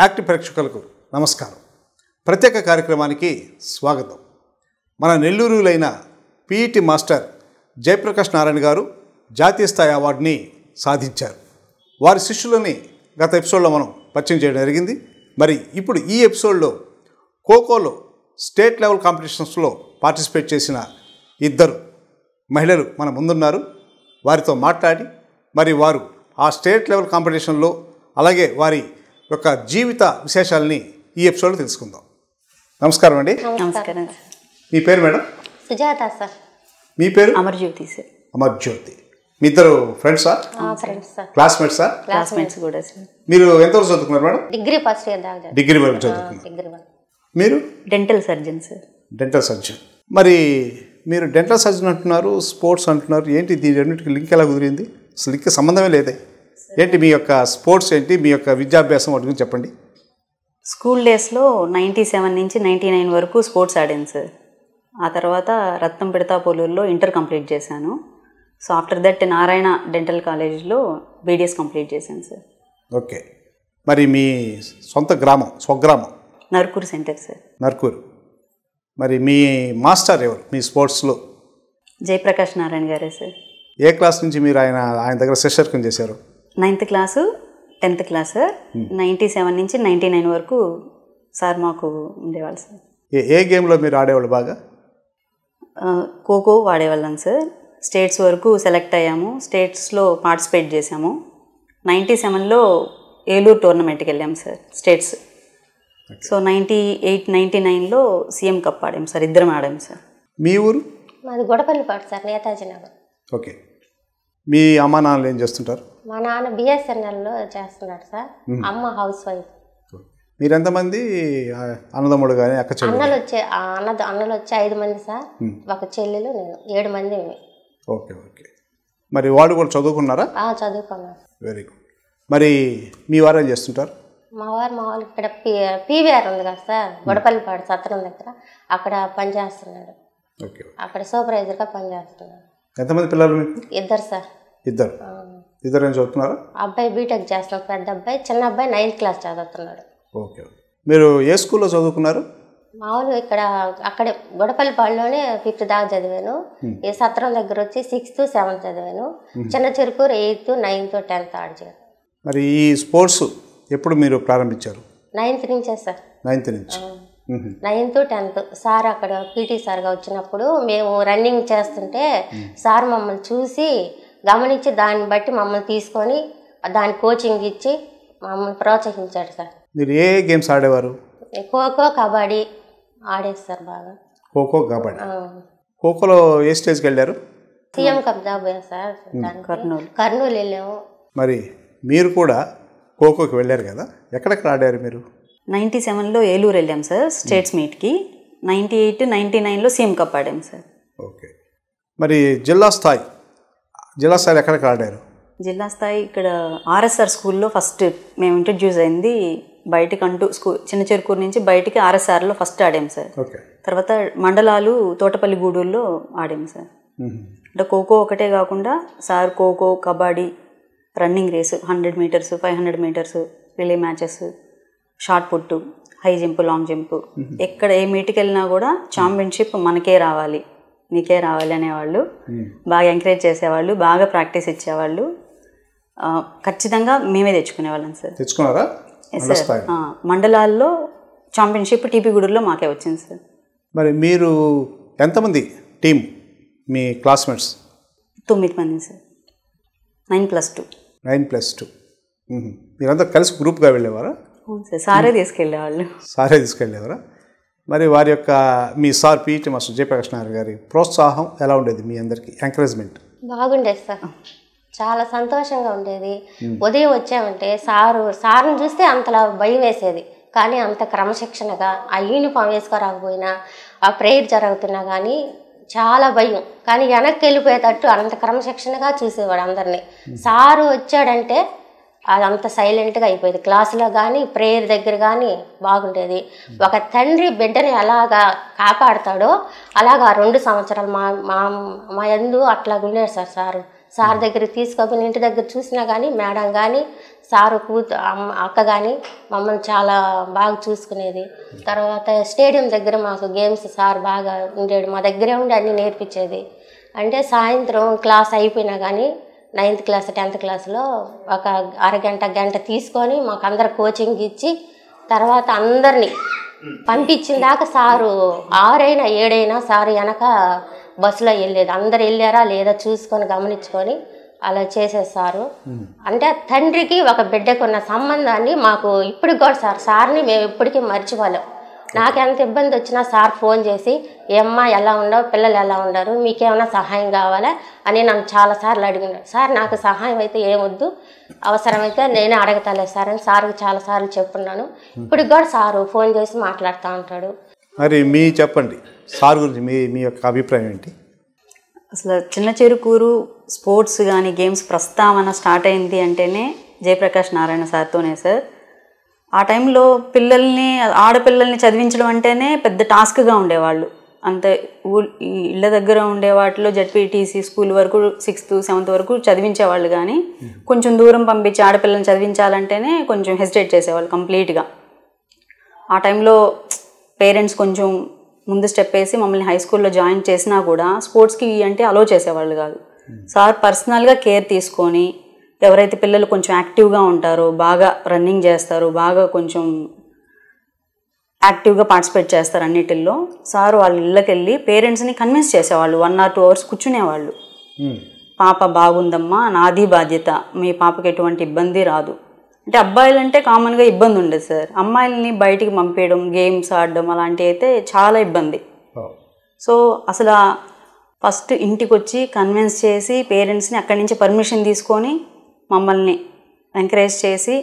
Active ప్రేక్షకులకు నమస్కారం ప్రత్యేక కార్యక్రమానికి స్వాగతం మన నెల్లూరులైన పీఈటీ మాస్టర్ జయప్రకాష్ నారాయణ గారు జాతీయ స్థాయి అవార్డుని సాధించారు వారి శిష్యులని గత ఎపిసోడ్లో మనం పరిచయం చేయడం జరిగింది మరి ఇప్పుడు ఈ ఎపిసోడ్లో ఖోఖోలో స్టేట్ లెవెల్ కాంపిటీషన్స్లో పార్టిసిపేట్ చేసిన ఇద్దరు మహిళలు మన ముందున్నారు వారితో మాట్లాడి మరి వారు ఆ స్టేట్ లెవెల్ కాంపిటీషన్లో అలాగే వారి యొక్క జీవిత విశేషాలని ఈ ఎపిసోడ్లో తెలుసుకుందాం నమస్కారం అండి నమస్కారం సార్ మీ పేరు మేడం సుజాత సార్ మీ పేరు అమర్జ్యోతి సార్ అమర్ జ్యోతి మీ ఇద్దరు ఫ్రెండ్సా ఫ్రెండ్స్ సార్ క్లాస్మేట్సా క్లాస్మేట్స్ కూడా సార్ మీరు ఎంతవరకు చదువుకున్నారు మేడం డిగ్రీ ఫస్ట్ ఇయర్ దాకా చదివాను. డిగ్రీ వరకు చదువుకున్నారు డిగ్రీ వరకు మీరు dental surgeon sir dental surgeon మరి మీరు డెంటల్ సర్జన్ అంటున్నారు స్పోర్ట్స్ అంటున్నారు ఏంటి దీని రెండింటికి లింక్ ఎలా కుదిరింది అసలు లింక్ సంబంధమే లేదే ఏంటి మీ యొక్క స్పోర్ట్స్ ఏంటి మీ యొక్క విద్యాభ్యాసం వాటి గురించి చెప్పండి స్కూల్ డేస్లో నైంటీ సెవెన్ నుంచి నైంటీ నైన్ వరకు స్పోర్ట్స్ ఆడాను సార్ ఆ తర్వాత రత్నం పిడతాపోలూరులో ఇంటర్ కంప్లీట్ చేశాను so after that Narayana dental కాలేజ్లో బీడిఎస్ కంప్లీట్ చేశాను సార్ ఓకే మరి మీ సొంత గ్రామం స్వగ్రామం నర్కూర్ సెంటర్ సార్ నర్కూరు మరి మీ మాస్టర్ ఎవరు మీ స్పోర్ట్స్లో జయప్రకాష్ నారాయణ గారే సార్ ఏ క్లాస్ నుంచి మీరు ఆయన ఆయన దగ్గర శిష్యర్కం చేశారు ninth class tenth class sir ninety seven నుంచి నైంటీ నైన్ వరకు సార్ మాకు ఉండేవాళ్ళు సార్ ఏ ఏ గేమ్లో మీరు ఆడేవాళ్ళు బాగా ఆ, ఖోఖో వాడేవాళ్ళం సార్ స్టేట్స్ వరకు సెలెక్ట్ అయ్యాము స్టేట్స్లో పార్టిసిపేట్ చేసాము నైంటీ సెవెన్లో ఏలూరు టోర్నమెంట్కి వెళ్ళాము sir states so ninety eight ninety నైన్లో సీఎం కప్ ఆడాము సార్ ఇద్దరం ఆడాము సార్ మీ ఊరు మాది గొడపల్లిపాటు సార్ నేతాజీ నగర్ ఓకే మీ అమ్మా నాన్నలు ఏం చేస్తుంటారు మా నాన్న బిఎస్ఎన్ఎల్లో చేస్తున్నాడు సార్ అమ్మ హౌస్ వైఫ్ మీరు ఎంతమంది ఆ, అన్నదమ్ముడు కానీ అక్క చెల్లెలు అన్నలు వచ్చే ఆ అన్న అన్నలు వచ్చి ఐదు మంది సార్ ఒక చెల్లెలు నేను ఏడు మంది మేము. ఓకే ఓకే మరి వాళ్ళు కూడా చదువుకున్నారా ఆ చదువుకున్నాం వెరీ గుడ్ మరి మీ వారు ఏం చేస్తుంటారు మా వారు మా వాళ్ళు ఇక్కడ పి పీవీఆర్ ఉంది కదా సార్ గొడపల్లిపాడు సత్రం దగ్గర అక్కడ పనిచేస్తున్నాడు ఓకే అక్కడ సూపర్వైజర్గా పనిచేస్తున్నాడు ఎంతమంది పిల్లలు మీకు ఇద్దరు సార్ ఇద్దరు ఆ, ఇద్దరు ఏం చదువుతున్నారా అబ్బాయి బీటెక్ చేస్తున్నాడు పెద్ద అబ్బాయి చిన్న అబ్బాయి నైన్త్ క్లాస్ చదువుతున్నాడు ఓకే ఓకే మీరు ఏ స్కూల్లో చదువుకున్నారు మామూలు ఇక్కడ అక్కడే గొడపల్లిపాడులోనే ఫిఫ్త్ దాకా చదివాను ఈ సత్రం దగ్గర వచ్చి సిక్స్త్ సెవెంత్ చదివాను Chinna Cherukuru eighth ninth tenth ఆడిచాను మరి ఈ స్పోర్ట్స్ ఎప్పుడు మీరు ప్రారంభించారు నైన్త్ నుంచే సార్ నైన్త్ నుంచి మ్మ్. నైన్త్ టెన్త్ సార్ అక్కడ పీటీ సార్గా వచ్చినప్పుడు మేము రన్నింగ్ చేస్తుంటే సార్ మమ్మల్ని చూసి గమనించి దాన్ని బట్టి మమ్మల్ని తీసుకొని దాని కోచింగ్ ఇచ్చి మమ్మల్ని ప్రోత్సహించాడు సార్ మీరు ఏ గేమ్స్ ఆడేవారు ఖోఖో కబడ్డీ ఆడేది సార్ బాగా ఖోఖో కబడ్డీ ఆ, ఖోఖోలో ఏ స్టేజ్కి వెళ్ళారు సీఎం కప్ దాకా పోయాం సార్ దానికి. కర్నూలు కర్నూలు వెళ్ళాము మరి మీరు కూడా ఖోఖోకి వెళ్ళారు కదా ఎక్కడెక్కడ ఆడారు మీరు నైంటీ సెవెన్లో ఏలూరు వెళ్ళాం సార్ స్టేట్స్ మీట్కి నైంటీ ఎయిట్ నైంటీ నైన్లో సీఎం కప్ ఆడాము సార్ ఓకే మరి జిల్లా స్థాయి జిల్లా స్థాయిలో ఎక్కడెక్కడ ఆడారు జిల్లా స్థాయి ఇక్కడ ఆర్ఎస్ఆర్ స్కూల్లో ఫస్ట్ మేము ఇంట్రడ్యూస్ అయింది బయటికి అంటూ స్కూల్ చిన్న చెరుకూరు నుంచి బయటికి ఆర్ఎస్ఆర్లో ఫస్ట్ ఆడాం సార్ ఓకే తర్వాత మండలాలు తోటపల్లి గూడూరులో ఆడాం సార్ మ్మ్. అంటే ఖోఖో ఒకటే కాకుండా sir kho kho kabaddi running race hundred metres five hundred metres relay matches shot put high jump long jump ఎక్కడ ఏ మీట్కి వెళ్ళినా కూడా ఛాంపియన్షిప్ మనకే రావాలి నీకే రావాలి అనేవాళ్ళు బాగా ఎంకరేజ్ చేసేవాళ్ళు బాగా ప్రాక్టీస్ ఇచ్చేవాళ్ళు ఆ, ఖచ్చితంగా మేమే తెచ్చుకునేవాళ్ళం సార్ తెచ్చుకున్నారా ఎస్ మండల సార్ స్థాయి ఆ, మండలాల్లో ఛాంపియన్షిప్ టీపీ గూడూరులో మాకే వచ్చింది సార్ మరి మీరు ఎంతమంది టీం మీ క్లాస్మేట్స్ తొమ్మిది మంది sir nine plus two nine plus two మీరంతా కలిసి గ్రూప్గా వెళ్ళేవారా అవును సార్ సారే తీసుకెళ్ళేవాళ్ళు సారే తీసుకెళ్ళేవారా మరి వారి యొక్క మీ sir PT master Jayaprakash Nair గారి ప్రోత్సాహం ఎలా ఉండేది మీ అందరికీ ఎంకరేజ్మెంట్ బాగుండేది సార్ చాలా సంతోషంగా ఉండేది ఉదయం వచ్చామంటే సారు సార్ని చూస్తే అంతలా భయం వేసేది కానీ అంత క్రమశిక్షణగా ఆ యూనిఫామ్ వేసుకోరాకపోయినా ఆ ప్రేయర్ జరుగుతున్నా కానీ చాలా భయం కానీ వెనక్కి వెళ్ళిపోయేటట్టు అంత క్రమశిక్షణగా చూసేవాడు అందరినీ సారు వచ్చాడంటే అదంతా సైలెంట్గా అయిపోయేది క్లాసులో కానీ ప్రేయర్ దగ్గర కానీ బాగుండేది ఒక తండ్రి బిడ్డని ఎలాగా కాపాడతాడో అలాగా ఆ రెండు సంవత్సరాలు మా మా మా ఎందు అట్లా ఉండేది సార్ సారు సార్ దగ్గరికి తీసుకొని ఇంటి దగ్గర చూసినా కానీ మేడం కానీ సారు కూతు అమ్మ అక్క కానీ మమ్మల్ని చాలా బాగా చూసుకునేది తర్వాత స్టేడియం దగ్గర మాకు గేమ్స్ సార్ బాగా ఉండేది మా దగ్గరే ఉండి అన్నీ నేర్పించేది అంటే సాయంత్రం క్లాస్ అయిపోయినా కానీ నైన్త్ క్లాస్ టెన్త్ క్లాస్లో ఒక అరగంట గంట తీసుకొని మాకు అందరు కోచింగ్ ఇచ్చి తర్వాత అందరినీ పంపించిన దాకా సారు ఆరైనా ఏడైనా సారు వెనక బస్సులో వెళ్ళేది అందరు వెళ్ళారా లేదా చూసుకొని గమనించుకొని అలా చేసేసారు అంటే తండ్రికి ఒక బిడ్డకు ఉన్న సంబంధాన్ని మాకు ఇప్పటికి కూడా సార్ సార్ని మేము ఇప్పటికీ మర్చిపోలేం నాకు ఎంత ఇబ్బంది వచ్చినా సార్ ఫోన్ చేసి ఏమ్మా ఎలా ఉండవు పిల్లలు ఎలా ఉండరు మీకేమైనా సహాయం కావాలా అని నన్ను చాలాసార్లు అడిగినాడు సార్ నాకు సహాయం అయితే ఏమొద్దు అవసరమైతే నేనే అడగతాలే సార్ అని సార్కి చాలాసార్లు చెప్పున్నాను ఇప్పటికి కూడా సారు ఫోన్ చేసి మాట్లాడుతూ ఉంటాడు మరి మీ చెప్పండి సార్ గురించి మీ మీ యొక్క అభిప్రాయం ఏంటి అసలు చిన్న చెరుకూరు స్పోర్ట్స్ కానీ గేమ్స్ ప్రస్తావన స్టార్ట్ అయింది అంటేనే జయప్రకాష్ నారాయణ సార్తోనే సార్ ఆ టైంలో పిల్లల్ని ఆడపిల్లల్ని చదివించడం అంటేనే పెద్ద టాస్క్గా ఉండేవాళ్ళు అంతే ఊ ఈ ఇళ్ళ దగ్గర ఉండే వాటిలో జడ్పీటీసీ స్కూల్ వరకు సిక్స్త్ సెవెంత్ వరకు చదివించేవాళ్ళు కానీ కొంచెం దూరం పంపించి ఆడపిల్లల్ని చదివించాలంటేనే కొంచెం హెసిటేట్ చేసేవాళ్ళు కంప్లీట్గా ఆ టైంలో పేరెంట్స్ కొంచెం ముందు స్టెప్ వేసి మమ్మల్ని హై స్కూల్లో జాయిన్ చేసినా కూడా స్పోర్ట్స్కి అంటే అలో చేసేవాళ్ళు కాదు సార్ పర్సనల్గా కేర్ తీసుకొని ఎవరైతే పిల్లలు కొంచెం యాక్టివ్గా ఉంటారో బాగా రన్నింగ్ చేస్తారు బాగా కొంచెం యాక్టివ్గా పార్టిసిపేట్ చేస్తారు అన్నిటిల్లో సార్ వాళ్ళ ఇళ్ళకి వెళ్ళి పేరెంట్స్ని కన్విన్స్ చేసేవాళ్ళు వన్ ఆర్ టూ అవర్స్ కూర్చునేవాళ్ళు ఉమ్. పాప బాగుందమ్మా నాది బాధ్యత మీ పాపకి ఎటువంటి ఇబ్బంది రాదు అంటే అబ్బాయిలు అంటే కామన్గా ఇబ్బంది ఉండదు సార్ అమ్మాయిల్ని బయటికి పంపేయడం గేమ్స్ ఆడడం అలాంటివి అయితే చాలా ఇబ్బంది ఓ. సో అసలు ఫస్ట్ ఇంటికి వచ్చి కన్విన్స్ చేసి పేరెంట్స్ని అక్కడి నుంచి పర్మిషన్ తీసుకొని మమ్మల్ని ఎంకరేజ్ చేసి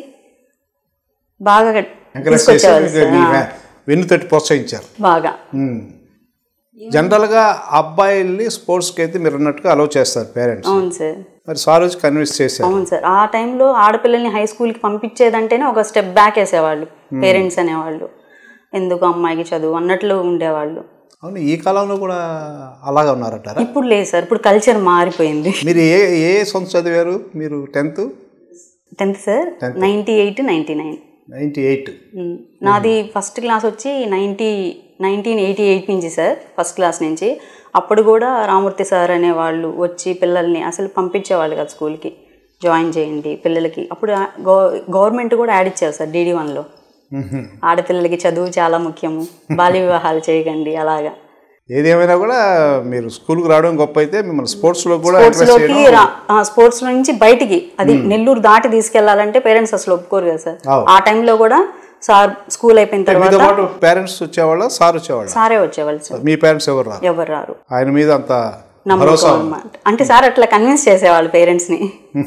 బాగా ఎంకరేజ్ చేసి తీసుకొచ్చేవాళ్ళు మీకు మీ సార్. వె- వెన్నుతట్టి ప్రోత్సహించారు బాగా ఉమ్. జనరల్గా అబ్బాయిల్ని స్పోర్ట్స్కి అయితే మీరు అన్నట్టుగా అలౌ చేస్తారు పేరెంట్స్ అవును సార్ మరి సార్ వచ్చి కన్విన్స్ చేశారు అవును సార్ ఆ టైంలో ఆడపిల్లల్ని హై స్కూల్కి పంపించేదంటేనే ఒక స్టెప్ బ్యాక్ వేసేవాళ్ళు పేరెంట్స్ అనేవాళ్ళు ఎందుకు అమ్మాయికి చదువు అన్నట్లు ఉండేవాళ్ళు అవును ఈ కాలంలో కూడా అలాగా ఉన్నారంటారా ఇప్పుడు లేదు సార్ ఇప్పుడు కల్చర్ మారిపోయింది మీరు ఏ ఏ సొంత చదివారు మీరు tenth tenth sir ninety eight ninety nine ninety eight నాది ఫస్ట్ క్లాస్ వచ్చి నైంటీ నైన్టీన్ ఎయిటీ ఎయిట్ నుంచి సార్ ఫస్ట్ క్లాస్ నుంచి అప్పుడు కూడా రామూర్తి సార్ అనేవాళ్ళు వచ్చి పిల్లల్ని అసలు పంపించేవాళ్ళు కదా స్కూల్కి జాయిన్ చేయండి పిల్లలకి అప్పుడు ఆ- గవ గవర్నమెంట్ కూడా యాడ్ ఇచ్చారు సార్ డీడీ వన్లో ఆడపిల్లలకి చదువు చాలా ముఖ్యము బాల్య వివాహాలు చేయకండి అలాగా ఏదేమైనా కూడా మీరు స్కూల్కి రావడం గొప్ప అయితే మిమ్మల్ని స్పోర్ట్స్లో కూడా ఎంకరేజ్ స్పోర్ట్స్లోకి చేయడం రా స్పోర్ట్స్ నుంచి బయటికి అది నెల్లూరు దాటి తీసుకెళ్లాలంటే పేరెంట్స్ అసలు ఒప్పుకోరు కదా సార్ అవును. ఆ టైంలో కూడా సార్ స్కూల్ అయిపోయిన మీతో తర్వాత పాటు పేరెంట్స్ వచ్చేవాళ్ళ సార్ వచ్చేవాళ్ళ సారే వచ్చేవాళ్ళు సార్ మీ పేరెంట్స్ ఎవరు రారు ఎవరు రారు ఆయన మీద అంత నమ్మకం భరోసా ఉంది. అన్నమాట అంటే సార్ అట్లా కన్విన్స్ చేసేవాళ్ళు పేరెంట్స్ని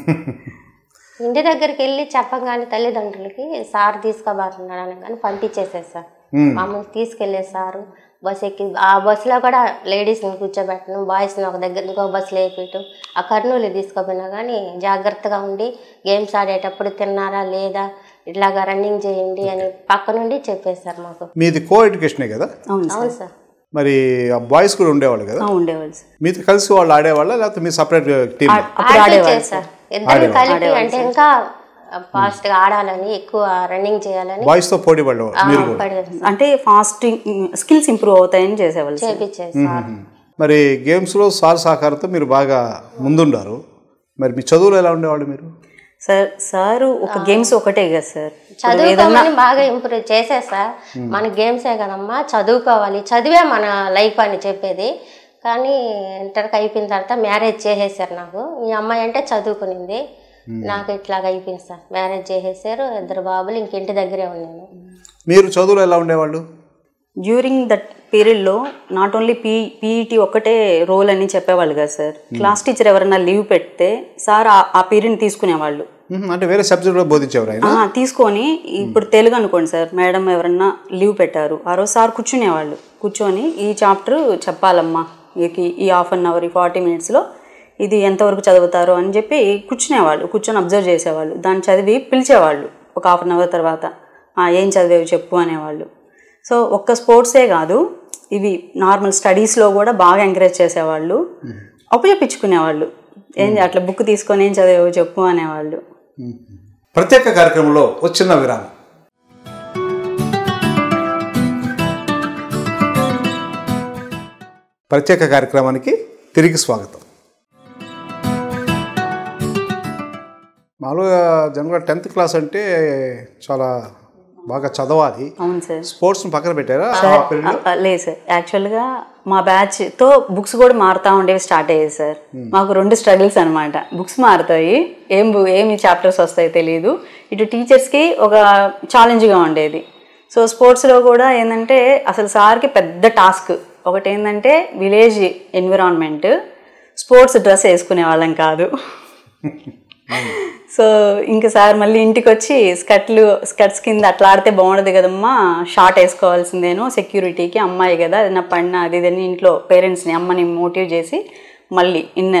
ఇంటి దగ్గరికి వెళ్ళి చెప్పగానే తల్లిదండ్రులకి సార్ తీసుకోబోతున్నాడు అనగానే పంపించేసేది సార్ మమ్మల్ని తీసుకెళ్లే సారు బస్ ఎక్కి ఆ బస్సులో కూడా లేడీస్ని కూర్చోబెట్టను బాయ్స్ని ఒక దగ్గర ఇంకో బస్సులో వేపించు ఆ కర్నూలు తీసుకోపోయినా కానీ జాగ్రత్తగా ఉండి గేమ్స్ ఆడేటప్పుడు తిన్నారా లేదా ఇట్లాగా రన్నింగ్ చేయండి అని పక్క నుండి చెప్పేశారు మాకు మీది కో ఎడ్యుకేషనే కదా అవును సార్ అవును సార్ మరి ఆ బాయ్స్ కూడా ఉండేవాళ్ళు కదా ఆ, ఉండేవాళ్ళు సార్ మీతో కలిసి వాళ్ళు ఆడేవాళ్ళ లేకపోతే మీ సపరేట్ టీమ్ అప్పుడు ఆడిపించేది ఆడేవాళ్ళు సార్ ఇద్దరు కలిపి అంటే ఇంకా ఫాస్ట్గా ఆడాలని ఎక్కువ రన్నింగ్ చేయాలని బాయ్స్తో పోటీ పడేవాళ్ళు మీరు కూడా పడేది అంటే ఫాస్ట్ స్కిల్స్ ఇంప్రూవ్ అవుతాయని చేసేవాళ్ళు సార్ చేపించేది సార్ మరి గేమ్స్లో సార్ సహకారంతో మీరు బాగా ముందుండారు మరి మీ చదువులో ఎలా ఉండేవాళ్ళు మీరు సార్ సారు ఒక గేమ్స్ ఒకటే కదా సార్ చదువుకోమని బాగా ఇంప్రూవ్ చేసే సార్ మన గేమ్సే కదమ్మా చదువుకోవాలి చదివే మన లైఫ్ అని చెప్పేది కానీ ఇంటర్కి అయిపోయిన తర్వాత మ్యారేజ్ చేసేసారు నాకు మీ అమ్మాయి అంటే చదువుకునింది నాకు ఇట్లాగ అయిపోయింది సార్ మ్యారేజ్ చేసేసారు ఇద్దరు బాబులు ఇంక ఇంటి దగ్గరే ఉన్నాను మీరు చదువులో ఎలా ఉండేవాళ్ళు డ్యూరింగ్ దట్ పీరియడ్లో నాట్ ఓన్లీ పీ పీఈటీ ఒక్కటే రోల్ అని చెప్పేవాళ్ళు కదా సార్ క్లాస్ టీచర్ ఎవరైనా లీవ్ పెడితే సార్ ఆ- ఆ పీరియడ్ తీసుకునేవాళ్ళు మ్మ్. అంటే వేరే సబ్జెక్ట్ కూడా బోధించేవారు ఆయన ఆ, తీసుకొని ఇప్పుడు తెలుగు అనుకోండి సార్ మేడం ఎవరన్నా లీవ్ పెట్టారు ఆ రోజు సార్ కూర్చునేవాళ్ళు కూర్చొని ఈ చాప్టర్ చెప్పాలమ్మా మీకు ఈ హాఫ్ అన్ అవర్ ఈ ఫార్టీ మినిట్స్లో ఇది ఎంతవరకు చదువుతారు అని చెప్పి కూర్చునేవాళ్ళు కూర్చొని అబ్జర్వ్ చేసేవాళ్ళు దాన్ని చదివి పిలిచేవాళ్ళు ఒక హాఫ్ అన్ అవర్ తర్వాత "ఆ, ఏం చదివేవి చెప్పు అనేవాళ్ళు సో ఒక్క స్పోర్ట్సే కాదు ఇవి నార్మల్ స్టడీస్లో కూడా బాగా ఎంకరేజ్ చేసేవాళ్ళు అప్పచెప్పించుకునేవాళ్ళు ఏం అట్లా బుక్ తీసుకొని ఏం చదివేవో చెప్పు అనేవాళ్ళు ప్రత్యేక కార్యక్రమంలో ఒక చిన్న విరామం ప్రత్యేక కార్యక్రమానికి తిరిగి స్వాగతం మామూలుగా జనరల్గా టెన్త్ క్లాస్ అంటే చాలా బాగా చదవాలి అవును సార్ స్పోర్ట్స్ని పక్కన పెట్టారా ఆ period లో? ఆ, లేదు సార్ యాక్చువల్గా మా బ్యాచ్తో బుక్స్ కూడా మారుతూ ఉండేవి స్టార్ట్ అయ్యాయి సార్ మాకు రెండు స్ట్రగుల్స్ అనమాట బుక్స్ మారుతాయి ఏం బు- ఏమి చాప్టర్స్ వస్తాయో తెలియదు ఇటు టీచర్స్కి ఒక ఛాలెంజ్గా ఉండేది సో స్పోర్ట్స్లో కూడా ఏంటంటే అసలు సార్కి పెద్ద టాస్క్ ఒకటి ఏంటంటే విలేజ్ ఎన్విరాన్మెంట్ స్పోర్ట్స్ డ్రెస్ వేసుకునే వాళ్ళం కాదు సో ఇంకా సార్ మళ్ళీ ఇంటికి వచ్చి స్కర్ట్లు స్కర్ట్స్ కింద అట్లా ఆడితే బాగుండదు కదమ్మా షార్ట్ వేసుకోవాల్సిందేనో సెక్యూరిటీకి అమ్మాయి కదా అది నా పడిన అది ఇది అని ఇంట్లో పేరెంట్స్ని అమ్మని మోటివ్ చేసి మళ్ళీ ఇన్న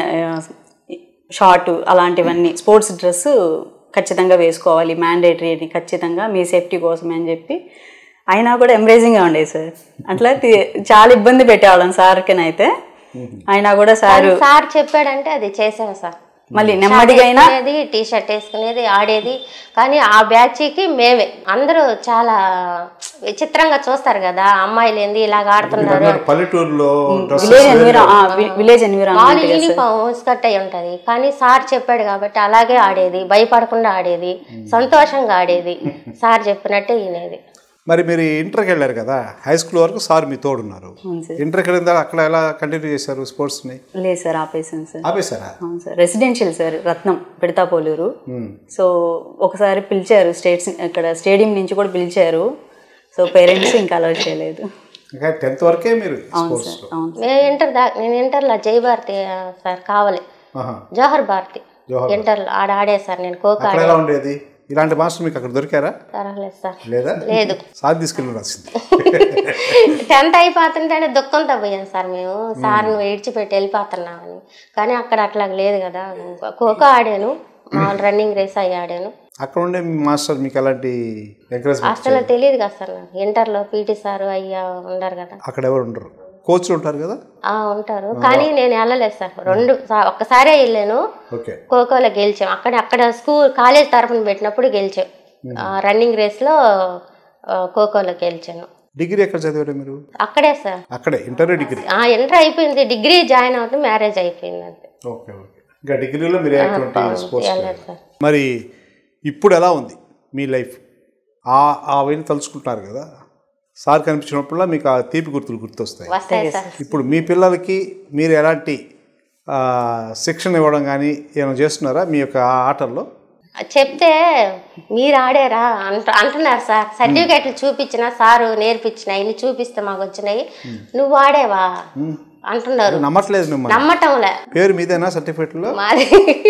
షార్ట్ అలాంటివన్నీ స్పోర్ట్స్ డ్రెస్ ఖచ్చితంగా వేసుకోవాలి మ్యాండేటరీ అని ఖచ్చితంగా మీ సేఫ్టీ కోసమే అని చెప్పి అయినా కూడా ఎంబ్రేజింగ్గా ఉండేది సార్ అట్లా తి- చాలా ఇబ్బంది పెట్టేవాళ్ళం సార్కినైతే అయినా కూడా సారు సార్ చెప్పాడంటే అది చేసాం సార్ మళ్ళీ నెమ్మదిగా అయినా టీ షర్ట్ వేసుకునేది ఆడేది కానీ ఆ బ్యాచ్కి మేమే అందరూ చాలా విచిత్రంగా చూస్తారు కదా అమ్మాయిలు ఏంది ఇలాగ ఆడుతున్నారు అన్నారు పల్లెటూరులో డ్రెస్ విలేజ్ ఎన్విరా విలేజ్ వాళ్ళు ఎన్విరాన్మెంట్ యూనిఫామ్ స్కర్ట్ అయి ఉంటది కానీ సార్ చెప్పాడు కాబట్టి అలాగే ఆడేది భయపడకుండా ఆడేది సంతోషంగా ఆడేది సార్ చెప్పినట్టే వినేది మరి మీరు ఇంటర్కి వెళ్ళారు కదా హై స్కూల్ వరకు సార్ మీ తోడున్నారు అవును సార్ ఇంటర్కి వెళ్ళిన తర్వాత అక్కడ ఎలా కంటిన్యూ చేశారు స్పోర్ట్స్ని లేదు సార్ ఆపేసాను సార్ ఆపేశారా అవును సార్ రెసిడెన్షియల్ సార్ రత్నం పెడతాపోలూరు మ్మ్. సో ఒకసారి పిలిచారు స్టేట్స్ ఇక్కడ స్టేడియం నుంచి కూడా పిలిచారు సో పేరెంట్స్ ఇంకా అలౌ చేయలేదు ఇంకా టెన్త్ వరకే మీరు అవును స్పోర్ట్స్ సార్ అవును మేము ఇంటర్ దా నేను ఇంటర్లో జై భారతి ఆ, సార్ కావాలి ఆహా. జవహర్ భారతి జవహర్ ఇంటర్లో ఆడ ఆడే సార్ నేను కోక అక్కడ ఎలా ఉండేది ఇలాంటి మాస్టర్ మీకు అక్కడ దొరికారా పర్వాలేదు సార్ లేదా లేదు సార్ తీసుకెళ్ళి రాసింది టెన్త్ అయిపోతుంటేనే దుఃఖంతో పోయాం సార్ మేము సార్ని విడిచిపెట్టి వెళ్ళిపోతున్నామని కానీ అక్కడ అట్లా లేదు కదా ఖోఖో ఆడాను మామూలు రన్నింగ్ రేస్ అయ్యి ఆడాను అక్కడ ఉండే మీ మాస్టర్ మీకు ఎలాంటి ఎంకరేజ్మెంట్ అసలు తెలియదు కదా సార్ నాకు ఇంటర్లో పీటీ సార్ అయ్యా ఉండరు కదా అక్కడ ఎవరు ఉండరు కోచ్లు ఉంటారు కదా ఆ ఉంటారు కానీ నేను వెళ్ళలేదు సార్ రెండు సా- ఒక్కసారే వెళ్ళాను ఓకే ఖోఖోలో గెలిచాం అక్కడ అక్కడ స్కూల్ కాలేజ్ తరఫున పెట్టినప్పుడు గెలిచాం రన్నింగ్ రేస్లో ఖోఖోలో గెలిచాను డిగ్రీ ఎక్కడ చదివారు మీరు అక్కడే సార్ అక్కడే ఇంటర్ డిగ్రీ ఆ, ఇంటర్ అయిపోయింది డిగ్రీ జాయిన్ అవుతే మ్యారేజ్ అయిపోయింది అంతే ఓకే ఓకే ఇంకా డిగ్రీలో మీరు యాక్టివిటీ స్పోర్ట్స్ వెళ్ళలేదు సార్ మరి ఇప్పుడు ఎలా ఉంది మీ లైఫ్ ఆ ఆ వైపు తలుచుకుంటున్నారు కదా సార్ కనిపించినప్పుడల్లా మీకు ఆ తీపి గుర్తులు గుర్తొస్తాయి వస్తాయి సార్ ఇప్పుడు మీ పిల్లలకి మీరు ఎలాంటి ఆ, శిక్షణ ఇవ్వడం కానీ ఏమైనా చేస్తున్నారా మీ యొక్క ఆ ఆటల్లో చెప్తే మీరు ఆడారా అంట అంటున్నారు సార్ సర్టిఫికేట్లు చూపించిన సారు నేర్పించిన ఇన్ని చూపిస్తే మాకు వచ్చినాయి నువ్వు ఆడేవా అంటున్నారు నమ్మట్లేదు మిమ్మల్ని నమ్మటంలే పేరు మీదేనా సర్టిఫికెట్లో మాది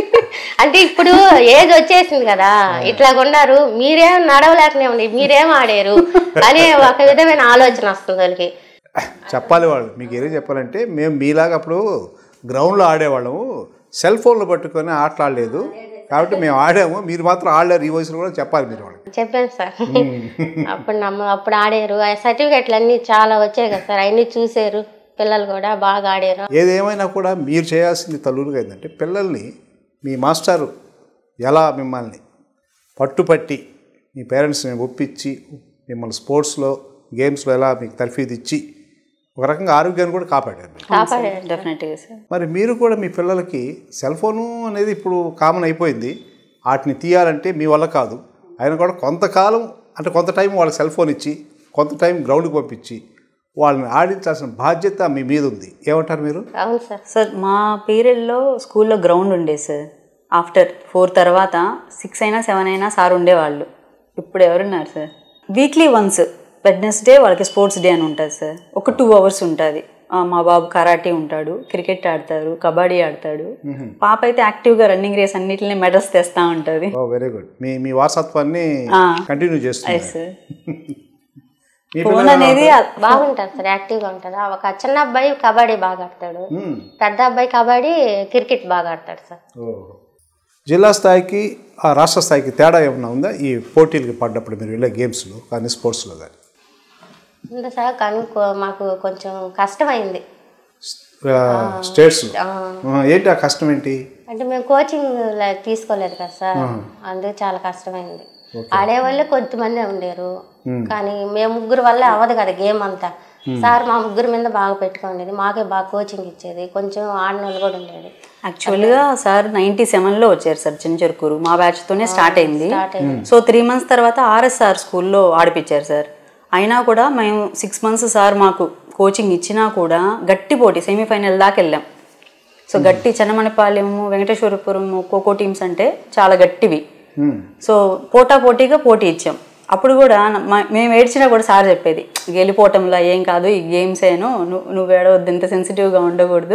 అంటే ఇప్పుడు ఏజ్ వచ్చేసింది కదా ఇట్లా ఉన్నారు మీరేం నడవలేకనే ఉంది మీరేం ఆడారు అనే ఒక విధమైన ఆలోచన వస్తుంది వాళ్ళకి చెప్పాలి వాళ్ళు మీకు ఏదో చెప్పాలంటే మేము మీలాగా అప్పుడు గ్రౌండ్లో ఆడేవాళ్ళము సెల్ ఫోన్లు పట్టుకొని ఆటలు ఆడలేదు కాబట్టి మేము ఆడాము మీరు మాత్రం ఆడలేరు ఈ వయసులో కూడా చెప్పాలి మీరు వాళ్ళకి చెప్పాను సార్ అప్పుడు నమ్మ అప్పుడు ఆడారు ఆ సర్టిఫికెట్లు అన్నీ చాలా వచ్చాయి కదా సార్ అవన్నీ చూసారు పిల్లలు కూడా బాగా ఆడారు ఏదేమైనా కూడా మీరు చేయాల్సింది తల్లులుగా ఏంటంటే పిల్లల్ని మీ మాస్టారు ఎలా మిమ్మల్ని పట్టుపట్టి మీ పేరెంట్స్ని ఒప్పించి మిమ్మల్ని స్పోర్ట్స్లో గేమ్స్లో ఎలా మీకు తర్ఫీదు ఇచ్చి ఒక రకంగా ఆరోగ్యాన్ని కూడా కాపాడారు మీరు. కాపాడారు డెఫినెట్గా సార్ మరి మీరు కూడా మీ పిల్లలకి సెల్ ఫోను అనేది ఇప్పుడు కామన్ అయిపోయింది వాటిని తీయాలంటే మీ వల్ల కాదు ఆయన కూడా కొంతకాలం అంటే కొంత టైం వాళ్ళకి సెల్ ఫోన్ ఇచ్చి కొంత టైం గ్రౌండ్కి పంపించి వాళ్ళని ఆడించాల్సిన బాధ్యత మీ మీద ఉంది ఏమంటారు మీరు అవును సార్ సార్ మా పీరియడ్లో స్కూల్లో గ్రౌండ్ ఉండేది సార్ ఆఫ్టర్ ఫోర్ తర్వాత సిక్స్ అయినా సెవెన్ అయినా సార్ ఉండేవాళ్ళు ఇప్పుడు ఎవరున్నారు సార్ వీక్లీ వన్స్ వెడ్నెస్డే వాళ్ళకి స్పోర్ట్స్ డే అని ఉంటుంది సార్ ఒక టూ అవర్స్ ఉంటుంది మా బాబు కరాటే ఉంటాడు క్రికెట్ ఆడతారు కబడ్డీ ఆడతాడు పాప అయితే యాక్టివ్గా రన్నింగ్ రేస్ అన్నిటిని మెడల్స్ తెస్తూ ఉంటుంది ఓ వెరీ గుడ్ మీ మీ వారసత్వాన్ని ఆ. కంటిన్యూ చేస్తున్నారు ఎస్ సార్ మీ ఫోన్ పిల్లలు అనేది బాగుంటారు సార్ యాక్టివ్గా ఉంటారు ఒక చిన్న అబ్బాయి కబడ్డీ బాగా ఆడతాడు మ్మ్. పెద్ద అబ్బాయి కబడ్డీ క్రికెట్ బాగా ఆడతాడు సార్ ఓ. జిల్లా స్థాయికి ఆ రాష్ట్ర స్థాయికి తేడా ఏమైనా ఉందా ఈ పోటీలకి పడ్డప్పుడు మీరు వెళ్ళే గేమ్స్లో కానీ స్పోర్ట్స్లో కానీ ఉంది సార్ కానీ కొ- మాకు కొంచెం కష్టమైంది స్టేట్స్లో ఆ, ఏంటి ఆ కష్టం ఏంటి అంటే మేము కోచింగ్ లే- తీసుకోలేదు కదా సార్ అందుకు చాలా కష్టమైంది ఆడే వాళ్ళే కొద్దిమంది ఉండేరు కానీ మేము ముగ్గురు వల్ల అవ్వదు కదా గేమ్ అంతా సార్ మా ముగ్గురు మీద బాగా పెట్టుకునేది మాకే బాగా కోచింగ్ ఇచ్చేది కొంచెం ఆడిన వాళ్ళు కూడా ఉండేది యాక్చువల్గా సార్ నైంటీ సెవెన్లో వచ్చారు సార్ చిన్నచెరుకూరు మా బ్యాచ్తోనే స్టార్ట్ అయింది స్టార్ట్ అయింది సో త్రీ మంత్స్ తర్వాత ఆర్ఎస్ఆర్ స్కూల్లో ఆడిపించారు సార్ అయినా కూడా మేము సిక్స్ మంత్స్ సార్ మాకు కోచింగ్ ఇచ్చినా కూడా గట్టి పోటీ సెమీఫైనల్ దాకా వెళ్ళాం సో గట్టి చెన్నమణిపాలెము వెంకటేశ్వరపురము ఖోఖో టీమ్స్ అంటే చాలా గట్టివి మ్మ్. సో పోటా పోటీగా పోటీ ఇచ్చాం అప్పుడు కూడా న- మా- మేము ఏడ్చినా కూడా సార్ చెప్పేది గెలిపోవటంలో ఏం కాదు ఈ గేమ్స్ ఏను నువ్వు నువ్వు ఏడవద్దు ఇంత సెన్సిటివ్గా ఉండకూడదు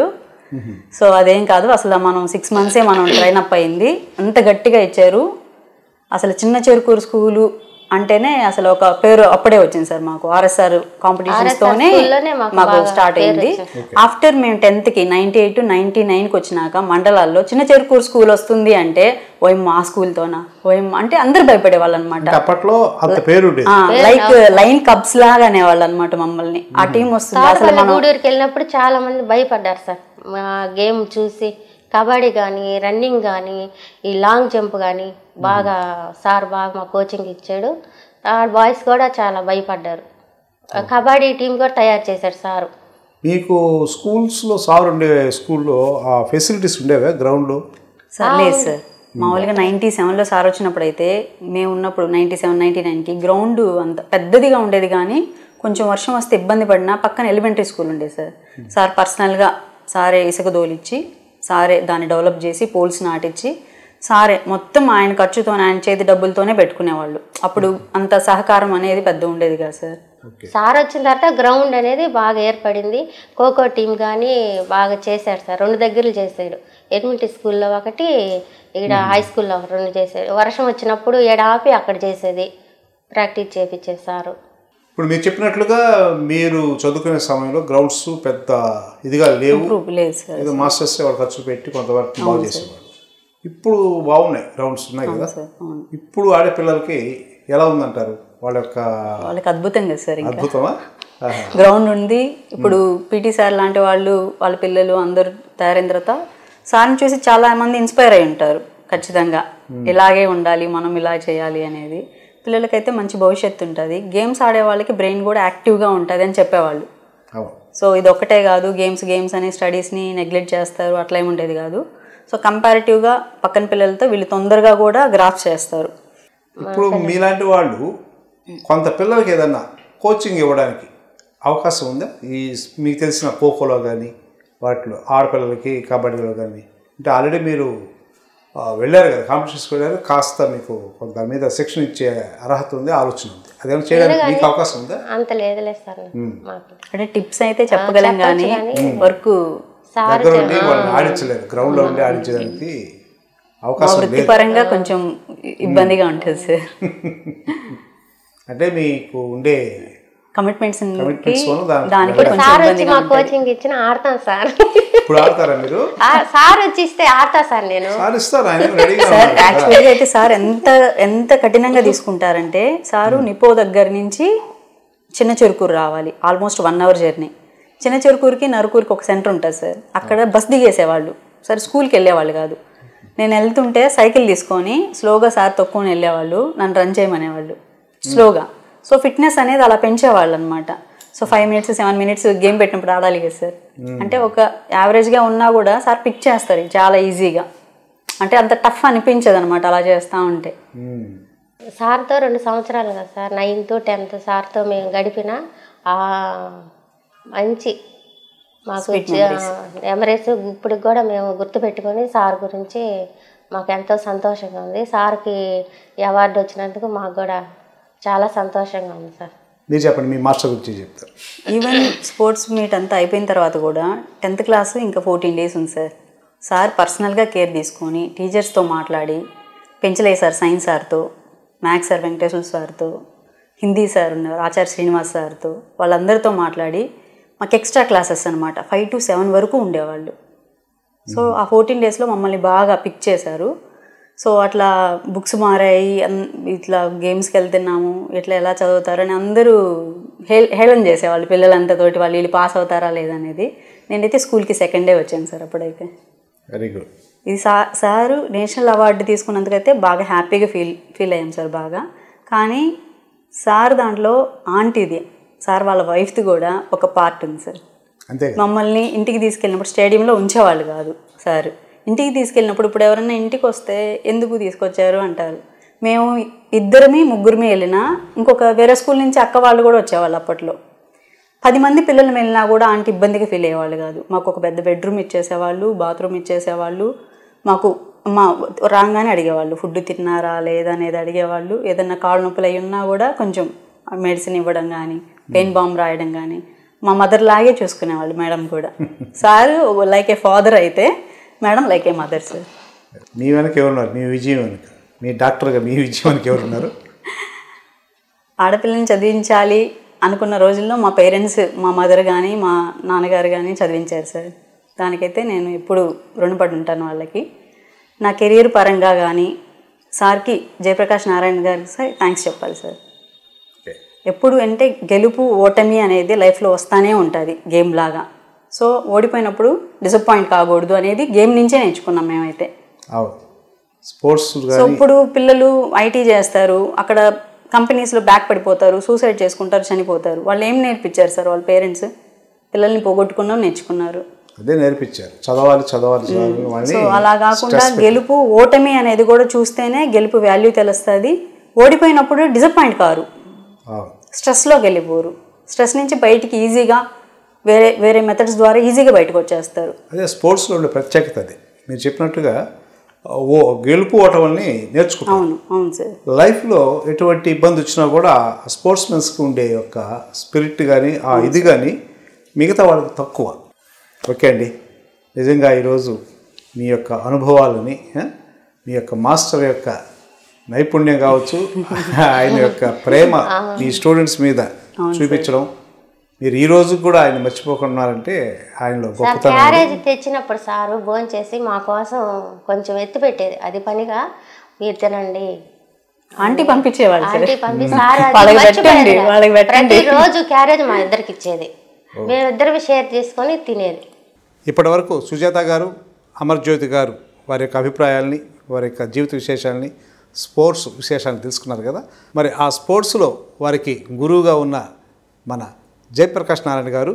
సో అదేం కాదు అసలు మనం సిక్స్ మంత్సే మనం ట్రైన్ అప్ అయింది అంత గట్టిగా ఇచ్చారు అసలు చిన్న చెరుకూరు స్కూలు అంటేనే అసలు ఒక పేరు అప్పుడే వచ్చింది సార్ మాకు ఆర్ఎస్ఆర్ కాంపిటీషన్స్ తోనే స్కూల్లోనే మాకు మాకు బాగా స్టార్ట్ అయింది ఆఫ్టర్ మేము టెన్త్ కి నైన్టీ ఎయిట్ నైన్టీ నైన్కి వచ్చినాక మండలాల్లో చిన్న చెరుకూరు స్కూల్ వస్తుంది అంటే ఓయం మా స్కూల్తోనా ఓయం అంటే అందరు భయపడే వాళ్ళు అనమాట అంటే అప్పట్లో అంత పేరు ఉండేది లైక్ లైన్ కప్స్ లాగా అనేవాళ్ళు అనమాట మమ్మల్ని ఆ టీం వస్తుంది అసలు తాడపల్లి గూడూరుకి వెళ్ళినప్పుడు చాలా మంది భయపడ్డారు సార్ మా గేమ్ చూసి కబడ్డీ కానీ రన్నింగ్ కానీ ఈ లాంగ్ జంప్ కానీ బాగా సార్ బాగా మా కోచింగ్ ఇచ్చాడు ఆ బాయ్స్ కూడా చాలా భయపడ్డారు ఆ కబడ్డీ టీం కూడా తయారు చేశాడు సారు మీకు స్కూల్స్లో సార్ ఉండే స్కూల్లో ఆ ఫెసిలిటీస్ ఉండేవా గ్రౌండ్లో సార్ లేదు సార్ మామూలుగా నైంటీ సెవెన్లో సార్ వచ్చినప్పుడు అయితే మేము ఉన్నప్పుడు నైంటీ సెవెన్ నైంటీ నైన్కి గ్రౌండ్ అంత పెద్దదిగా ఉండేది కానీ కొంచెం వర్షం వస్తే ఇబ్బంది పడినా పక్కన ఎలిమెంటరీ స్కూల్ ఉండేది సార్ సార్ పర్సనల్గా సారే ఇసుక దోలిచ్చి సారే దాన్ని డెవలప్ చేసి పోల్స్ నాటించి సారే మొత్తం ఆయన ఖర్చుతో ఆయన చేతి డబ్బులతోనే పెట్టుకునేవాళ్ళు అప్పుడు అంత సహకారం అనేది పెద్ద ఉండేది కదా సార్ సార్ వచ్చిన తర్వాత గ్రౌండ్ అనేది బాగా ఏర్పడింది ఖోఖో టీం కానీ బాగా చేశాడు సార్ రెండు దగ్గరలు చేశాడు ఎలిమెంటరీ స్కూల్లో ఒకటి ఇక్కడ హై స్కూల్లో ఒకటి రెండు చేశాడు వర్షం వచ్చినప్పుడు ఏడ ఆపి అక్కడ చేసేది ప్రాక్టీస్ చేపించేది సారు ఇప్పుడు మీరు చెప్పినట్లుగా మీరు చదువుకునే సమయంలో గ్రౌండ్స్ పెద్ద ఇదిగా లేవు ప్రూఫ్ లేదు సార్ ఏదో మాస్టర్స్ వాళ్ళు ఖర్చు పెట్టి కొంతవరకు బాగు చేసేవాళ్ళు ఇప్పుడు బాగున్నాయి గ్రౌండ్స్ ఉన్నాయి కదా సార్ అవును ఇప్పుడు ఆడే పిల్లలకి ఎలా ఉందంటారు వాళ్ళ యొక్క వాళ్ళకి అద్భుతం కదా సార్ ఇంకా అద్భుతమా ఆహా. గ్రౌండ్ ఉంది ఇప్పుడు పీటీ సార్ లాంటి వాళ్ళు వాళ్ళ పిల్లలు అందరూ తయారైన తర్వాత సార్ని చూసి చాలా మంది ఇన్స్పైర్ అయి ఉంటారు ఖచ్చితంగా ఇలాగే ఉండాలి మనం ఇలా చేయాలి అనేది పిల్లలకైతే మంచి భవిష్యత్తు ఉంటుంది గేమ్స్ ఆడే వాళ్ళకి బ్రెయిన్ కూడా యాక్టివ్గా ఉంటుంది అని చెప్పేవాళ్ళు అవును సో ఇది ఒక్కటే కాదు గేమ్స్ గేమ్స్ అని స్టడీస్ని నెగ్లెక్ట్ చేస్తారు అట్లా ఏమి ఉండేది కాదు సో కంపారిటివ్గా పక్కన పిల్లలతో వీళ్ళు తొందరగా కూడా గ్రాఫ్ చేస్తారు ఇప్పుడు మీలాంటి వాళ్ళు కొంత పిల్లలకి ఏదన్నా కోచింగ్ ఇవ్వడానికి అవకాశం ఉందా ఈ మీకు తెలిసిన ఖోఖోలో కానీ వాటిలో ఆడపిల్లలకి కబడ్డీలో కానీ అంటే ఆల్రెడీ మీరు ఆ, వెళ్ళారు కదా కాంపిటీషన్స్కి వెళ్ళారు కాస్త మీకు కొంత దాని మీద శిక్షణ ఇచ్చే అర్హత ఉంది ఆలోచన ఉంది అదేమైనా చేయడానికి మీకు అవకాశం ఉందా అంత లేదులే సార్ మాకు అంటే టిప్స్ అయితే చెప్పగలం కానీ వర్క్ సార్ దగ్గర ఉండి వాళ్ళని ఆడించలేరు గ్రౌండ్లో ఉండి ఆడించడానికి అవకాశం లేదు వృత్తిపరంగా కొంచెం ఇబ్బందిగా ఉంటుంది సార్ అంటే మీకు ఉండే కమిట్మెంట్స్ Commitments వల్ల దాని- దానికి కొంచెం సార్ వచ్చి ఇబ్బందిగా మా ఉంటుంది కోచింగ్ ఇచ్చిన ఆడతాను సార్ ఇప్పుడు ఆడతారా మీరు ఆ, సార్ వచ్చి ఇస్తే ఆడతా సార్ నేను సార్ ఇస్తారు ఆయన రెడీగా సార్ ఉన్నారు కదా. యాక్చువల్గా అయితే సార్ ఎంత ఎంత కఠినంగా తీసుకుంటారంటే సారు నిపో దగ్గర నుంచి చిన్న చెరుకూరు రావాలి ఆల్మోస్ట్ వన్ అవర్ జర్నీ చిన్న చెరుకూరుకి నరుకూరుకి ఒక సెంటర్ ఉంటుంది సార్ అక్కడ బస్ దిగేసేవాళ్ళు సార్ స్కూల్కి వెళ్ళేవాళ్ళు కాదు నేను వెళ్తుంటే సైకిల్ తీసుకొని స్లోగా సార్ తొక్కుని వెళ్ళేవాళ్ళు నన్ను రన్ చేయమనేవాళ్ళు స్లోగా సో ఫిట్నెస్ అనేది అలా పెంచేవాళ్ళు అనమాట so five minutes seven minutes game పెట్టినప్పుడు ఆడాలి కదా సార్ అంటే ఒక యావరేజ్గా ఉన్నా కూడా సార్ పిక్ చేస్తారు చాలా ఈజీగా అంటే అంత టఫ్ అనిపించదు అనమాట అలా చేస్తూ ఉంటే మ్మ్. సార్తో రెండు సంవత్సరాలు కదా సార్ నైన్త్ టెన్త్ సార్తో మేము గడిపిన ఆ మంచి మాకు మెమరీస్ ఇప్పటికి కూడా మేము గుర్తుపెట్టుకొని సార్ గురించి మాకు ఎంతో సంతోషంగా ఉంది సార్కి ఈ అవార్డు వచ్చినందుకు మాకు కూడా చాలా సంతోషంగా ఉంది సార్ మీరు చెప్పండి మీ మాస్టర్ గురించి చెప్తారు ఈవెన్ స్పోర్ట్స్ మీట్ అంతా అయిపోయిన తర్వాత కూడా టెన్త్ క్లాస్ ఇంకా ఫోర్టీన్ డేస్ ఉంది సార్ సార్ పర్సనల్గా కేర్ తీసుకొని టీచర్స్తో మాట్లాడి పెంచలే సార్ సైన్స్ సార్తో మ్యాథ్స్ సార్ వెంకటేశ్వర సార్తో హిందీ సార్ ఉన్నారు ఆచార్య శ్రీనివాస్ సార్తో వాళ్ళందరితో మాట్లాడి మాకు ఎక్స్ట్రా క్లాసెస్ అనమాట ఫైవ్ టు సెవెన్ వరకు ఉండేవాళ్ళు సో ఆ ఫోర్టీన్ డేస్లో మమ్మల్ని బాగా పిక్ చేశారు సో అట్లా బుక్స్ మారాయి అన్- ఇట్లా గేమ్స్కి వెళ్తున్నాము ఇట్లా ఎలా చదువుతారని అందరూ హే హేళన చేసేవాళ్ళు పిల్లలంతా తోటి వాళ్ళు వీళ్ళు పాస్ అవుతారా లేదనేది నేనైతే స్కూల్కి సెకండ్ డే వచ్చాను సార్ అప్పుడైతే వెరీ గుడ్ ఇది సా సారు నేషనల్ అవార్డు తీసుకున్నందుకైతే బాగా హ్యాపీగా ఫీల్ ఫీల్ అయ్యాం సార్ బాగా కానీ సార్ దాంట్లో ఆంటీది సార్ వాళ్ళ వైఫ్ది కూడా ఒక పార్ట్ ఉంది సార్ అంతే మమ్మల్ని ఇంటికి తీసుకెళ్ళినప్పుడు స్టేడియంలో ఉంచేవాళ్ళు కాదు సార్ ఇంటికి తీసుకెళ్ళినప్పుడు ఇప్పుడు ఎవరన్నా ఇంటికి వస్తే ఎందుకు తీసుకొచ్చారు అంటారు మేము ఇద్దరమే ముగ్గురమే వెళ్ళినా ఇంకొక వేరే స్కూల్ నుంచి అక్క వాళ్ళు కూడా వచ్చేవాళ్ళు అప్పట్లో పది మంది పిల్లలు వెళ్ళినా కూడా ఆంటీ ఇబ్బందిగా ఫీల్ అయ్యేవాళ్ళు కాదు మాకు ఒక పెద్ద బెడ్రూమ్ ఇచ్చేసేవాళ్ళు బాత్రూమ్ ఇచ్చేసేవాళ్ళు మాకు మా రాగానే అడిగేవాళ్ళు ఫుడ్ తిన్నారా లేదా అనేది అడిగేవాళ్ళు ఏదన్నా కాళ్ళు నొప్పులు అయి ఉన్నా కూడా కొంచెం మెడిసిన్ ఇవ్వడం కానీ పెయిన్ బాంబ్ రాయడం కానీ మా మదర్ లాగే చూసుకునేవాళ్ళు మేడం కూడా సార్ లైక్ ఏ ఫాదర్ అయితే madam like a mother sir మీ వెనక ఎవరున్నారు మీ విజయం వెనుక మీ డాక్టర్గా మీ విజయం వెనక ఎవరున్నారు ఆడపిల్లని చదివించాలి అనుకున్న రోజుల్లో మా పేరెంట్స్ మా మదర్ కానీ మా నాన్నగారు కానీ చదివించారు సార్ దానికైతే నేను ఎప్పుడు రుణపడి ఉంటాను వాళ్ళకి నా కెరీర్ పరంగా కానీ సార్కి జయప్రకాష్ నారాయణ గారికి సార్ థ్యాంక్స్ చెప్పాలి సార్ ఓకే ఎప్పుడు అంటే గెలుపు ఓటమి అనేది లైఫ్లో వస్తానే ఉంటుంది గేమ్ లాగా సో ఓడిపోయినప్పుడు డిసప్పాయింట్ కాకూడదు అనేది గేమ్ నుంచే నేర్చుకున్నాం మేమైతే అవును స్పోర్ట్స్ సో కానీ ఇప్పుడు పిల్లలు ఐటీ చేస్తారు అక్కడ కంపెనీస్లో బ్యాక్ పడిపోతారు సూసైడ్ చేసుకుంటారు చనిపోతారు వాళ్ళు ఏం నేర్పించారు సార్ వాళ్ళ పేరెంట్స్ పిల్లల్ని పోగొట్టుకున్నాం నేర్చుకున్నారు అదే నేర్పించారు చదవాలి చదవాలి చదవాలి అని సో అలా కాకుండా గెలుపు ఓటమి అనేది కూడా చూస్తేనే గెలుపు వాల్యూ తెలుస్తుంది ఓడిపోయినప్పుడు డిసప్పాయింట్ కారు అవును స్ట్రెస్లోకి వెళ్ళిపోరు స్ట్రెస్ నుంచి బయటికి ఈజీగా వేరే వేరే మెథడ్స్ ద్వారా ఈజీగా బయటకు వచ్చేస్తారు అదే స్పోర్ట్స్లో ఉండే ప్రత్యేకత అది మీరు చెప్పినట్టుగా ఓ గెలుపు ఓటముల్ని నేర్చుకుంటాం అవును అవును సార్ లైఫ్లో ఎటువంటి ఇబ్బంది వచ్చినా కూడా స్పోర్ట్స్ మెన్స్కి ఉండే యొక్క స్పిరిట్ కానీ ఆ ఇది కానీ మిగతా వాళ్ళకి తక్కువ ఓకే అండి నిజంగా ఈరోజు మీ యొక్క అనుభవాలని ఆ, మీ యొక్క మాస్టర్ యొక్క నైపుణ్యం కావచ్చు ఆయన యొక్క ప్రేమ మీ స్టూడెంట్స్ మీద చూపించడం మీరు ఈ రోజు కూడా ఆయన మర్చిపోకున్నారంటే ఆయనలో సార్ గొప్పతనం క్యారేజ్ తెచ్చినప్పుడు సారు భోజనం చేసి మా కోసం కొంచెం ఎత్తి పెట్టేది అది పనిగా మీరు తినండి ఆంటీ పంపించేవాళ్ళు సార్ ఆంటీ పంపి సార్ అది వాళ్ళకి మర్చిపోయారు పెట్టండి, కదా. వాళ్ళకి పెట్టండి. ప్రతిరోజు క్యారేజ్ మా ఇద్దరికి ఇచ్చేది మేమిద్దరికి షేర్ చేసుకొని తినేది ఇప్పటివరకు సుజాత గారు అమర్జ్యోతి గారు వారి యొక్క అభిప్రాయాల్ని వారి యొక్క జీవిత విశేషాలని స్పోర్ట్స్ విశేషాలను తెలుసుకున్నారు కదా మరి ఆ స్పోర్ట్స్లో వారికి గురువుగా ఉన్న మన జయప్రకాష్ నారాయణ గారు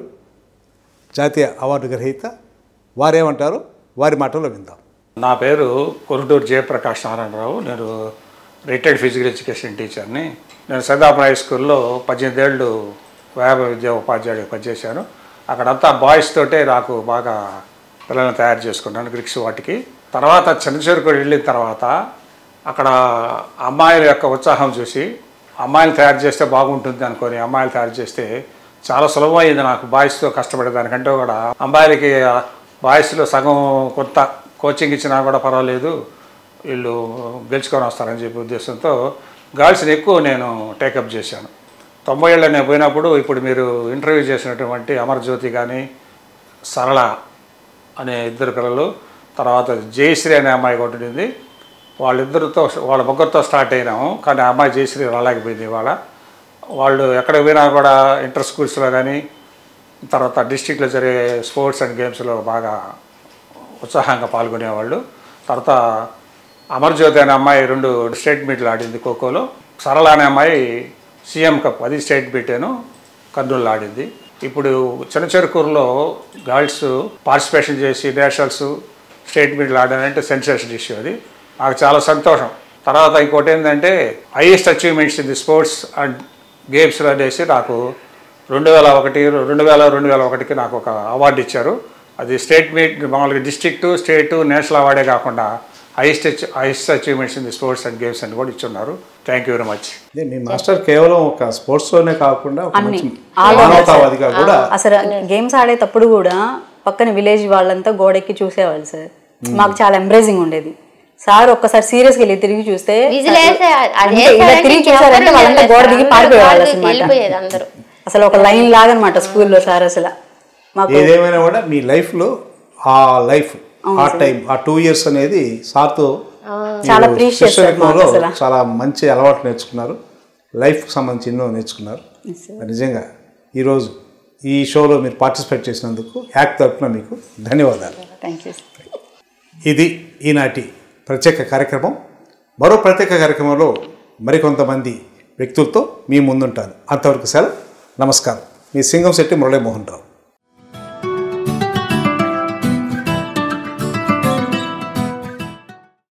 జాతీయ అవార్డు గ్రహీత వారేమంటారో వారి మాటల్లో విందాం నా పేరు కొరుటూరు జయప్రకాష్ నారాయణరావు నేను రిటైర్డ్ ఫిజికల్ ఎడ్యుకేషన్ టీచర్ని నేను సదాపురం హై స్కూల్లో పద్దెనిమిది ఏళ్ళు వ్యాయామ విద్యా ఉపాధ్యాయుడిగా పనిచేశాను అక్కడంతా బాయ్స్ తోటే నాకు బాగా పిల్లల్ని తయారు చేసుకున్నాను గ్రిక్స్ వాటికి తర్వాత చంద్రశేఖర్ వెళ్ళిన తర్వాత అక్కడ అమ్మాయిల యొక్క ఉత్సాహం చూసి అమ్మాయిలు తయారు చేస్తే బాగుంటుంది అనుకొని అమ్మాయిలు తయారు చేస్తే చాలా సులభమైంది నాకు బాయ్స్తో కష్టపడేదానికంటే కూడా అమ్మాయిలకి బాయ్స్లో సగం కొంత కోచింగ్ ఇచ్చినా కూడా పర్వాలేదు వీళ్ళు గెలుచుకొని వస్తారని చెప్పి ఉద్దేశంతో గర్ల్స్ని ఎక్కువ నేను టేకప్ చేశాను తొంభై ఏళ్ళ నేను పోయినప్పుడు ఇప్పుడు మీరు ఇంటర్వ్యూ చేసినటువంటి అమర్జ్యోతి కానీ సరళ అనే ఇద్దరు పిల్లలు తర్వాత జయశ్రీ అనే అమ్మాయి ఒకటి ఉండింది వాళ్ళిద్దరితో వాళ్ళ ముగ్గురితో స్టార్ట్ అయినాము కానీ ఆ అమ్మాయి జయశ్రీ రాలేకపోయింది ఇవాళ వాళ్ళు ఎక్కడికి పోయినా కూడా ఇంటర్ స్కూల్స్లో కానీ తర్వాత డిస్టిక్లో జరిగే స్పోర్ట్స్ అండ్ గేమ్స్లో బాగా ఉత్సాహంగా పాల్గొనేవాళ్ళు తర్వాత అమర్జ్యోతి అనే అమ్మాయి రెండు స్టేట్ మీట్లు ఆడింది ఖోఖోలో సరళ అనే అమ్మాయి సీఎం కప్ అది స్టేట్ మీటేను కర్నూలు ఆడింది ఇప్పుడు చిన్నచెరుకూరులో గర్ల్స్ పార్టిసిపేషన్ చేసి నేషనల్స్ స్టేట్ మీట్లు ఆడారంటే సెన్సేషన్ ఇష్యూ అది నాకు చాలా సంతోషం తర్వాత ఇంకోటి ఏంటంటే highest achievements in the sports and గేమ్స్లో అనేసి నాకు రెండు వేల ఒకటి రెండు వేల రెండు వేల ఒకటికి నాకు ఒక అవార్డు ఇచ్చారు అది స్టేట్ మీట్ మామూలుగా డిస్ట్రిక్ట్ స్టేట్ నేషనల్ అవార్డే కాకుండా highest highest achievements in the sports and games అని కూడా ఇచ్చున్నారు థ్యాంక్ యూ వెరీ మచ్ అదే మీ మాస్టర్ కేవలం ఒక స్పోర్ట్స్లోనే కాకుండా ఒక అన్ని. మంచి All over, మానవతావాదిగా కూడా అసలు గేమ్స్ ఆడేటప్పుడు కూడా పక్కన విలేజ్ వాళ్ళంతా గోడెక్కి చూసేవాళ్ళు సార్ మాకు చాలా ఎంబ్రేజింగ్ ఉండేది సార్ ఒక్కసారి సీరియస్ గా వెళ్ళి తిరిగి చూస్తే విజిల్ వేసే అది అంటే ఇలా వేసారంటే తిరిగి ఇంకెవ్వరూ చూసారంటే వాళ్ళంతా లేరు గోడ దిగి అందరూ పారిపోయేవాళ్ళు గోడ దిగి అసలు వెళ్ళిపోయేది అందరూ అసలు ఒక లైన్ లాగా అనమాట స్కూల్లో సార్ అసలు మాకు ఏదేమైనా కూడా మీ లైఫ్లో ఆ లైఫ్ ఆ టైం ఆ టూ ఇయర్స్ అనేది సార్తో చాలా మీరు precious శిష్య సార్ మాకు రంగంలో అసలు. చాలా మంచి అలవాట్లు నేర్చుకున్నారు లైఫ్కి సంబంధించి ఎన్నో నేర్చుకున్నారు నిజంగా ఈరోజు ఈ షోలో మీరు పార్టిసిపేట్ చేసినందుకు యాక్ట్ తరఫున మీకు ధన్యవాదాలు థ్యాంక్ యూ ఇది ఈనాటి ప్రత్యేక కార్యక్రమం మరో ప్రత్యేక కార్యక్రమంలో మరికొంతమంది వ్యక్తులతో మీ ముందుంటాను అంతవరకు సెలవు నమస్కారం మీ సింగం శెట్టి మురళీమోహన్ రావు